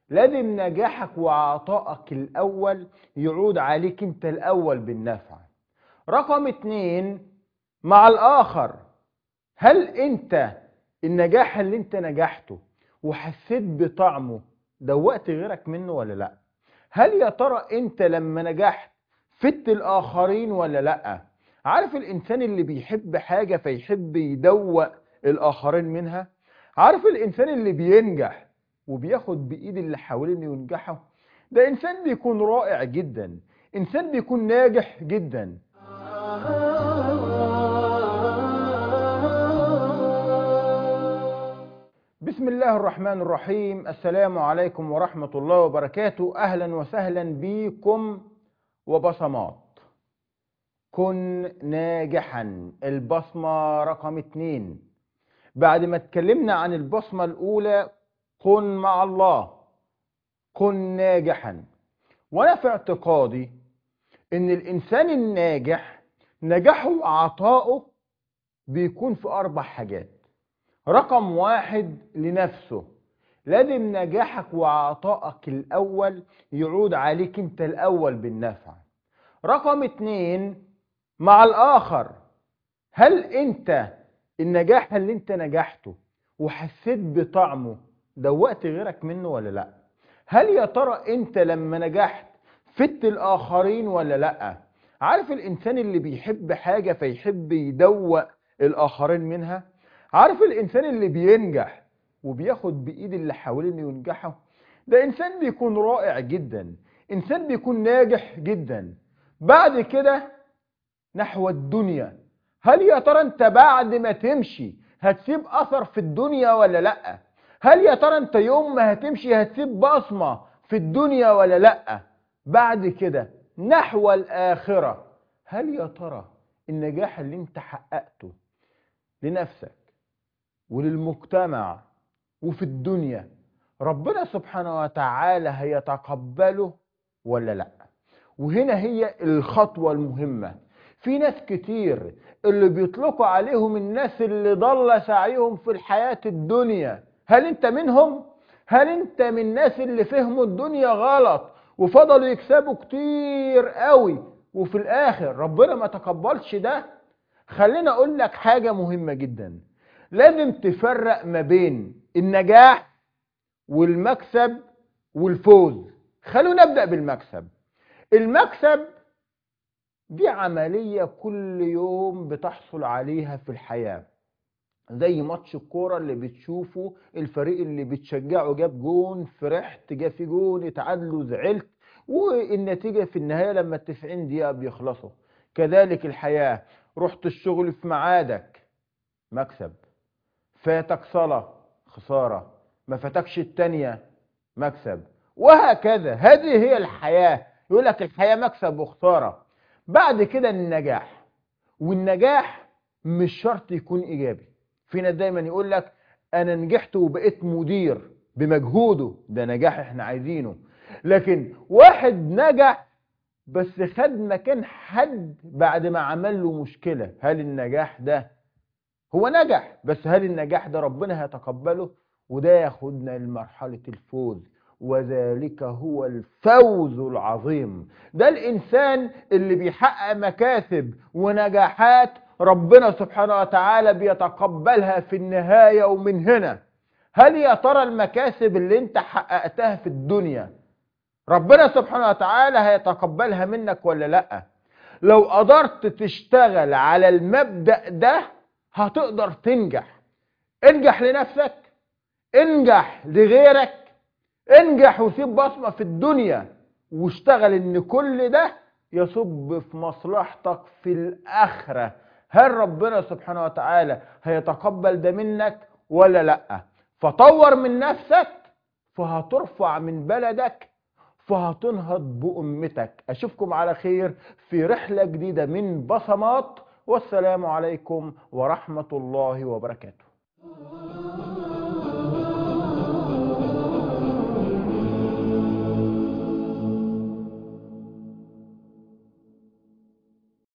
لازم نجاحك وعطائك الأول يعود عليك أنت الأول بالنفع رقم اتنين مع الآخر هل أنت النجاح اللي أنت نجحته وحسيت بطعمه دوقت غيرك منه ولا لأ هل يا ترى أنت لما نجحت فدت الآخرين ولا لأ عارف الإنسان اللي بيحب حاجة فيحب يدوق الآخرين منها عارف الإنسان اللي بينجح وبياخد بإيد اللي حواليه ينجحه ده إنسان بيكون رائع جدا إنسان بيكون ناجح جدا بسم الله الرحمن الرحيم السلام عليكم ورحمة الله وبركاته أهلا وسهلا بكم وبصمات كن ناجحا البصمة رقم اتنين بعد ما اتكلمنا عن البصمة الأولى كن مع الله كن ناجحا وأنا في اعتقادي إن الإنسان الناجح نجاحه وعطائه بيكون في أربع حاجات رقم واحد لنفسه لازم نجاحك وعطائك الأول يعود عليك أنت الأول بالنفع رقم اتنين مع الآخر هل أنت النجاح اللي أنت نجحته وحسيت بطعمه دوقت غيرك منه ولا لأ هل يا ترى أنت لما نجحت فدت الآخرين ولا لأ عارف الإنسان اللي بيحب حاجة فيحب يدوق الآخرين منها عارف الإنسان اللي بينجح وبياخد بإيد اللي حواليه ينجحه ده إنسان بيكون رائع جدا إنسان بيكون ناجح جدا بعد كده نحو الدنيا هل يا ترى انت بعد ما تمشي هتسيب اثر في الدنيا ولا لا هل يا ترى انت يوم ما هتمشي هتسيب بصمة في الدنيا ولا لا بعد كده نحو الاخرة هل يا ترى النجاح اللي انت حققته لنفسك وللمجتمع وفي الدنيا ربنا سبحانه وتعالى هيتقبله ولا لا وهنا هي الخطوة المهمة في ناس كتير اللي بيطلقوا عليهم الناس اللي ضل سعيهم في الحياة الدنيا هل انت منهم؟ هل انت من الناس اللي فهموا الدنيا غلط وفضلوا يكسبوا كتير قوي وفي الاخر ربنا ما تقبلش ده خلينا اقول لك حاجة مهمة جدا لازم تفرق ما بين النجاح والمكسب والفوز خلونا نبدأ بالمكسب المكسب دي عملية كل يوم بتحصل عليها في الحياة زي ماتش الكورة اللي بتشوفه الفريق اللي بتشجعه جاب جون فرحت جاب في جون اتعادلوا زعلت والنتيجة في النهاية لما التسعين دقيقة بيخلصوا كذلك الحياة رحت الشغل في ميعادك مكسب فاتك صلاة خسارة ما فاتكش التانية مكسب وهكذا هذه هي الحياة يقول لك الحياة مكسب وخسارة بعد كده النجاح والنجاح مش شرط يكون ايجابي في ناس دايما يقول لك انا نجحت وبقيت مدير بمجهوده ده نجاح احنا عايزينه لكن واحد نجح بس خد مكان حد بعد ما عمل له مشكلة هل النجاح ده هو نجح بس هل النجاح ده ربنا هيتقبله وده ياخدنا لمرحلة الفوز وذلك هو الفوز العظيم ده الإنسان اللي بيحقق مكاسب ونجاحات ربنا سبحانه وتعالى بيتقبلها في النهاية ومن هنا هل يا ترى المكاسب اللي انت حققتها في الدنيا ربنا سبحانه وتعالى هيتقبلها منك ولا لا لو قدرت تشتغل على المبدأ ده هتقدر تنجح انجح لنفسك انجح لغيرك انجح وسيب بصمة في الدنيا واشتغل ان كل ده يصب في مصلحتك في الآخرة هل ربنا سبحانه وتعالى هيتقبل ده منك ولا لا فطور من نفسك فهترفع من بلدك فهتنهض بأمتك أشوفكم على خير في رحلة جديدة من بصمات والسلام عليكم ورحمة الله وبركاته